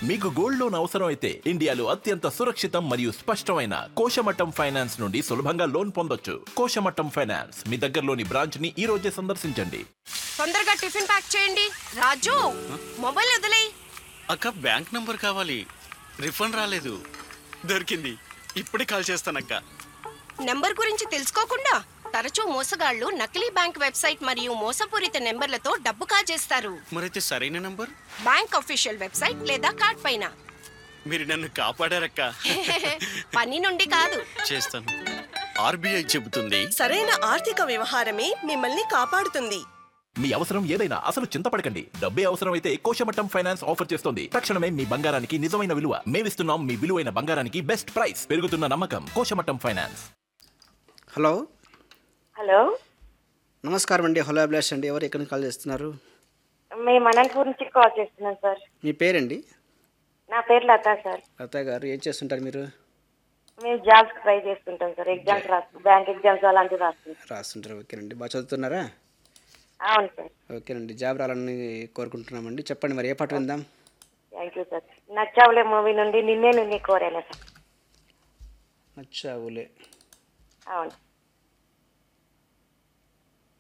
మీకు gold loan అవసరం అయితే ఇండియాలో అత్యంత సురక్షితం మరియు స్పష్టమైన కోశమట్టం ఫైనాన్స్ నుండి సులభంగా లోన్ పొందొచ్చు కోశమట్టం ఫైనాన్స్ మీ దగ్గరలోని బ్రాంచ్ ని ఈ రోజే సందర్శించండి తొందరగా టిఫిన్ ప్యాక్ చేయండి రాజు మొబైల్ వదిలేయ్ అక్క బ్యాంక్ నంబర్ కావాలి రిఫండ్ రాలేదు దొరికింది ఇప్పుడే కాల్ చేస్తానక్క నెంబర్ గురించి తెలుసుకోకుండా తరచూ మోసగాళ్లు నకిలీ బ్యాంక్ వెబ్సైట్ మరియు మోసపూరిత నెంబర్లతో డబ్బు కాజేస్తారు మరైతే సరైన నంబర్ బ్యాంక్ అఫీషియల్ వెబ్సైట్ లేదా కార్డ్ పైన మీరు నన్ను కాపాడారక్క పని నుండి కాదు చేస్తాను ఆర్బీఐ చెబుతుంది సరైన ఆర్థిక వ్యవహారమే మిమ్మల్ని కాపాడుతుంది మీ అవసరం ఏదైనా అసలు చింతపడకండి డబ్బే అవసరం అయితే కోశమట్టం ఫైనాన్స్ ఆఫర్ చేస్తోంది తక్షణమే మీ బంగారానికి నిజమైన విలువ మేమిస్తున్నాం మీ విలువైన బంగారానికి బెస్ట్ ప్రైస్ పెరుగుతున్న నమ్మకం కోశమట్టం ఫైనాన్స్ హలో హలో నమస్కారం అండి హలో అభిలాష్ అండి ఎవరు ఎక్కడి నుంచి కాల్ చేస్తున్నారు మేము అనంతపూర్ నుంచి కాల్ చేస్తున్నాం సార్ మీ పేరండి నా పేరు లతా సార్ లత గారు ఏం చేస్తుంటారు మీరు మేము జాబ్స్ ట్రై చేస్తుంటాం సార్ ఎగ్జామ్స్ రాస్తాం బ్యాంక్ ఎగ్జామ్స్ అలాంటివి రాస్తాం రాస్తుంటారు ఓకేనండి బాగా చదువుతున్నారా అవును సార్ ఓకేనండి జాబ్ రావాలని కోరుకుంటున్నామండి చెప్పండి మరి ఏ పాట విందాం thank you sir Nachchavule movie నుండి నిన్నే నిన్నే కోరాను సార్ అచ్చావులే అవును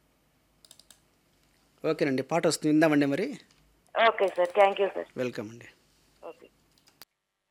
ఓకేనండి పాట వస్తుంది విందామండి మరి okay sir thank you sir welcome అండి